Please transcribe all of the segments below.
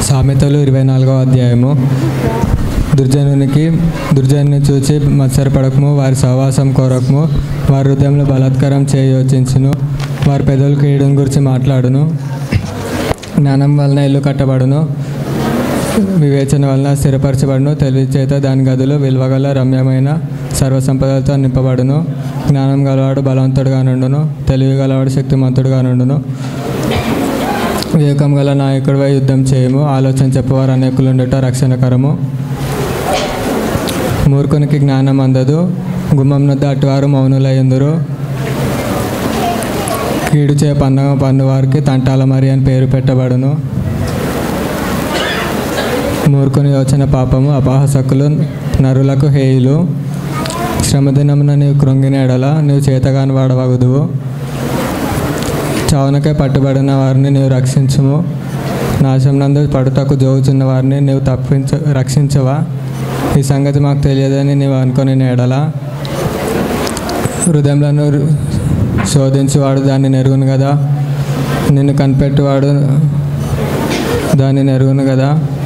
సామెతలు ఇరవై నాలుగవ అధ్యాయము దుర్జనునికి దుర్జనుని చూచి మత్సరపడకము వారి సహవాసం కోరకము వారి హృదయంలో బలాత్కారం చేయ యోచించును వారి పెదవులకు ఏడుని గురించి మాట్లాడును జ్ఞానం వలన ఇల్లు కట్టబడును వివేచన వలన స్థిరపరచబడును తెలివి చేత దాని గదులు విలువగల రమ్యమైన సర్వసంపదలతో నింపబడును జ్ఞానం గలవాడు బలవంతుడుగా నుండును తెలివి గలవాడు శక్తిమంతుడుగా నుండును వివేకం గల నాయకుడిపై యుద్ధం చేయము ఆలోచన చెప్పవారు అనేకులుండుట రక్షణకరము మూర్ఖునికి జ్ఞానం అందదు గుమ్మం నొద్ద అటువారు మౌనులయ్యందురు కీడు చే పన్నగ పన్ను వారికి తంటాల మరి అని పేరు పెట్టబడును మూర్ఖుని యోచన పాపము అపహాసకులు నరులకు హేయులు శ్రమదినమున నీవు కృంగిన ఎడల నీవు చేతగాని వాడవగుదువు చావునకే పట్టుబడిన వారిని నీవు రక్షించుము నాశం నందు పడుటకు జోగుచున్న వారిని నీవు తప్పించ రక్షించవా ఈ సంగతి మాకు తెలియదని నీవు అనుకొని ఎడల హృదయంలో శోధించువాడు దాన్ని నెరుగును కదా నిన్ను కనిపెట్టువాడు దాన్ని నెరుగును కదా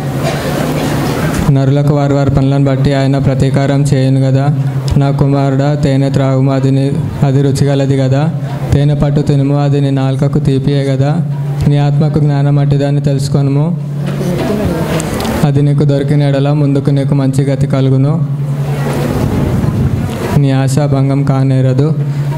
నరులకు వారి వారి పనులను బట్టి ఆయన ప్రతీకారం చేయను కదా నా కుమారుడా తేనె త్రాగుము అది నీ అది రుచిగలది కదా తేనె పట్టు తినుము అది నీ నాలుకకు తీపియే కదా నీ ఆత్మకు జ్ఞానం అట్టిదాన్ని తెలుసుకొనుము అది నీకు దొరికిన ఎడల ముందుకు నీకు మంచి గతి కలుగును నీ ఆశ భంగం కానేరదు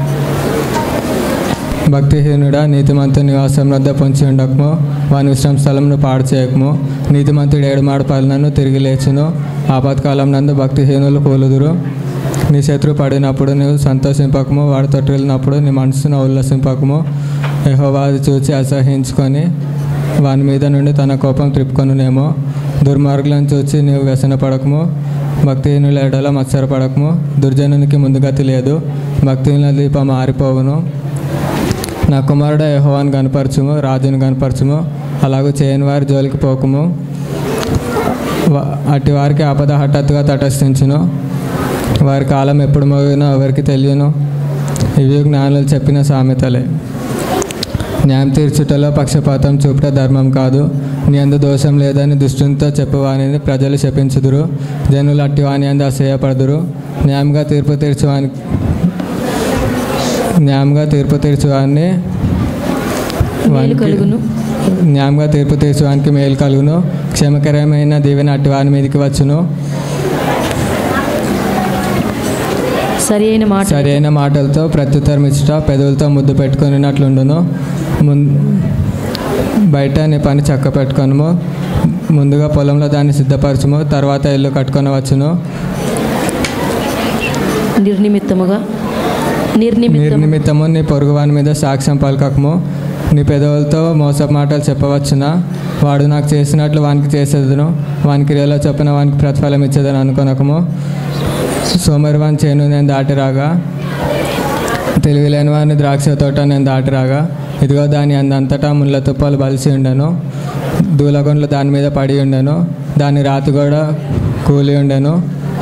భక్తిహీనుడా నీతిమంతు నివాసం వద్ద పొంచి ఉండకము వాని విశ్రామ స్థలంను పాడు చేయకము నీతిమంతుడు ఏడుమాడు పనులను తిరిగి లేచును ఆపత్కాలం నందు భక్తిహీనులు కూలుదురు నీ శత్రు పడినప్పుడు నీవు సంతోషింపకము వాడు తొట్టిల్లినప్పుడు నీ మనసును ఉల్లసింపకము యెహోవాది చూచి అసహించుకొని వాని మీద నుండి తన కోపం త్రిప్పుకొనునేమో దుర్మార్గులను చూచి నీవు వ్యసనపడకము భక్తిహీనుల ఎడల మత్సరపడకము దుర్జనునికి ముందుగతి లేదు భక్తిహీనుల దీపం ఆరిపోవును నా కుమారుడ యహోవాను కనపరచుము రాజును కనపరచుము అలాగూ చేయని వారి జోలికి పోకుము వా- అట్టి వారికి ఆపద హఠాత్తుగా తటస్థించును వారి కాలం ఎప్పుడు మోగినో ఎవరికి తెలియను ఇవి జ్ఞానులు చెప్పిన సామెతలే న్యాయం తీర్చుటలో పక్షపాతం చూపుట ధర్మం కాదు నీ అందు దోషం లేదని దుష్టునితో చెప్పువానిని ప్రజలు శపించుదురు జనులు అట్టి వాని అందు అసహ్యపడుదురు న్యాయంగా తీర్పు తీర్చువాని న్యాయంగా తీర్పు తీర్చువాన్ని మేలు వానికి- కలుగును న్యాయంగా తీర్పు తీర్చువానికి మేలు కలుగును క్షేమకరమైన దీవెన అట్టి వాని మీదకి వచ్చును సరి అయిన మాట సరి అయిన మాటలతో ప్రత్యుత్తరం ఇచ్చుట పెదవులతో ముద్దు పెట్టుకున్నట్లుండును ముం బయట నీ పని చక్క పెట్టుకొనుము ముందుగా పొలంలో దాన్ని సిద్ధపరచుము తర్వాత ఇల్లు కట్టుకొని వచ్చును నిర్నిమిత్తముగా నిర్నిమిత్తము నిర్నిమిత్తము నీ పొరుగు వాని మీద సాక్ష్యం పలకకము నీ పెదవులతో మోస మాటలు చెప్పవచ్చునా వాడు నాకు చేసినట్లు వానికి చేసేదను వాని క్రియలో చెప్పిన వానికి ప్రతిఫలం ఇచ్చేదని అనుకొనకము సోమరి వాని చేను నేను దాటి రాగా తెలివి లేని వాని ద్రాక్ష తోట నేను దాటి రాగా ఇదిగో దాని అందంతటా ముళ్ళ తుప్పలు బలిసి ఉండెను దూలగొండ్లు దాని మీద పడి ఉండెను దాని రాతి కూడా కూలి ఉండెను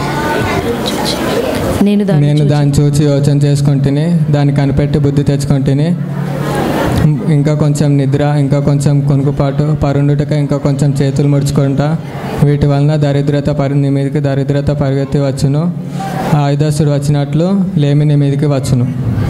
నేను దాన్ని నేను చూచి- దాన్ని చూసి యోచన చేసుకుంటుని దాన్ని కనిపెట్టి బుద్ధి తెచ్చుకుంటుని ఇంకా కొంచెం నిద్ర ఇంకా కొంచెం కొనుకుపాటు పరుండుటక ఇంకా కొంచెం చేతులు ముడుచుకుంటా వీటి వలన దరిద్రత పరి నీ మీదకి దరిద్రత పరిగెత్తి వచ్చును ఆయుధస్తుడు వచ్చినట్లు లేమి నీ మీదకి వచ్చును